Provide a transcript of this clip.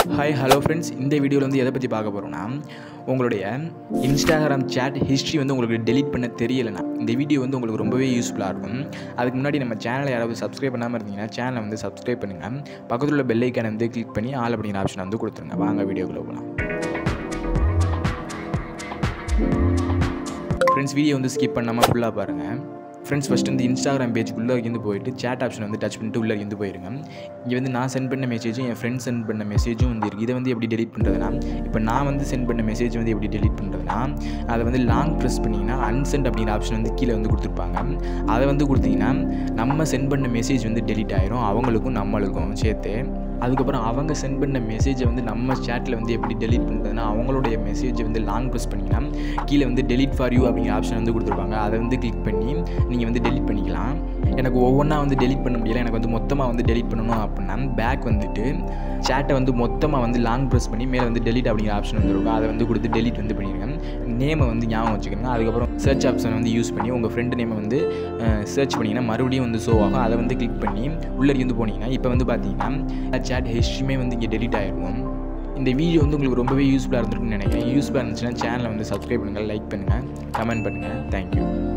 hi hello friends இந்த வீடியோவில் வந்து எதை பற்றி பார்க்க போகிறோம்னா உங்களுடைய இன்ஸ்டாகிராம் chat ஹிஸ்ட்ரி வந்து உங்களுக்கு delete பண்ண தெரியலைனா இந்த வீடியோ வந்து உங்களுக்கு ரொம்பவே யூஸ்ஃபுல்லாக இருக்கும் அதுக்கு முன்னாடி நம்ம சேனலை யாராவது சப்ஸ்கிரைப் பண்ணாமல் இருந்தீங்கன்னா சேனலை வந்து சப்ஸ்கிரைப் பண்ணுங்கள் பக்கத்தில் உள்ள பெல் ஐக்கானை வந்து கிளிக் பண்ணி ஆல் அப்படிங்கிற ஆப்ஷனை வந்து கொடுத்துருங்க வாங்க வீடியோக்குள்ளே போகலாம் ஃப்ரெண்ட்ஸ் வீடியோ வந்து ஸ்கிப் பண்ணாமல் ஃபுல்லாக பாருங்கள் ஃப்ரெண்ட்ஸ் ஃபஸ்ட் வந்து இன்ஸ்டாகிராம் பேஜுக்குள்ளே இருந்து போயிட்டு சேட் ஆப்ஷன் வந்து டச் பண்ணிட்டு உள்ளே இருந்து போயிருங்க இங்கே வந்து நான் சென்ட் பண்ண மெசேஜும் என் ஃப்ரெண்ட்ஸ் சென்ட் பண்ண மெசேஜும் வந்து இருக்குது இதை வந்து எப்படி டெலிட் பண்ணுறதுனா இப்போ நான் வந்து சென்ட் பண்ண மெசேஜ் வந்து எப்படி டெலிட் பண்ணுறதுனா அதை வந்து லாங் ப்ரெஸ் பண்ணிங்கன்னா அன்சென்ட் அப்படிங்கிற ஆப்ஷன் வந்து கீழே வந்து கொடுத்துருப்பாங்க அதை வந்து கொடுத்தீங்கன்னா நம்ம சென்ட் பண்ண மெசேஜ் வந்து டெலிட் ஆயிரும் அவங்களுக்கும் நம்மளுக்கும் சேர்த்து அதுக்கப்புறம் அவங்க சென்ட் பண்ண மெசேஜை வந்து நம்ம சேட்டில் வந்து எப்படி டெலிட் பண்ணுறதுனா அவங்களுடைய மெசேஜை வந்து லாங் ப்ரெஸ் பண்ணிங்கன்னா கீழே வந்து டெலிட் ஃபார் யூ அப்படிங்கிற ஆப்ஷன் வந்து கொடுத்துருப்பாங்க அதை வந்து கிளிக் பண்ணி நீங்கள் வந்து டெலிட் பண்ணிக்கலாம் எனக்கு ஒவ்வொன்றா வந்து டெலிட் பண்ண முடியல எனக்கு வந்து மொத்தமாக வந்து டெலிட் பண்ணணும் அப்படின்னா பேக் வந்துட்டு சேட்டை வந்து மொத்தமாக வந்து லாங் ப்ரெஸ் பண்ணி மேலே வந்து டெலிட் அப்படிங்கிற ஆப்ஷன் வந்து இருக்கும் அதை வந்து கொடுத்து டெலிட் வந்து பண்ணிடுங்க நேமை வந்து ஞாபகம் வச்சுக்கோங்க அதுக்கப்புறம் சர்ச் ஆப்ஷன் வந்து யூஸ் பண்ணி உங்கள் ஃப்ரெண்டு நேமை வந்து சர்ச் பண்ணிங்கன்னா மறுபடியும் வந்து ஷோ ஆகும் அதை வந்து கிளிக் பண்ணி உள்ளே இருந்து போனீங்கன்னா இப்போ வந்து பார்த்தீங்கன்னா சேட் ஹிஸ்ட்ரியுமே வந்து இங்கே டெலிட் ஆகிருக்கும் இந்த வீடியோ வந்து உங்களுக்கு ரொம்பவே யூஸ்ஃபுல்லாக இருந்திருக்குன்னு நினைக்கிறேன் யூஸ்ஃபுல்லாக இருந்துச்சுன்னா சேனலை வந்து சப்ஸ்கிரைப் பண்ணுங்கள் லைக் பண்ணுங்கள் கமெண்ட் பண்ணுங்கள் தேங்க்யூ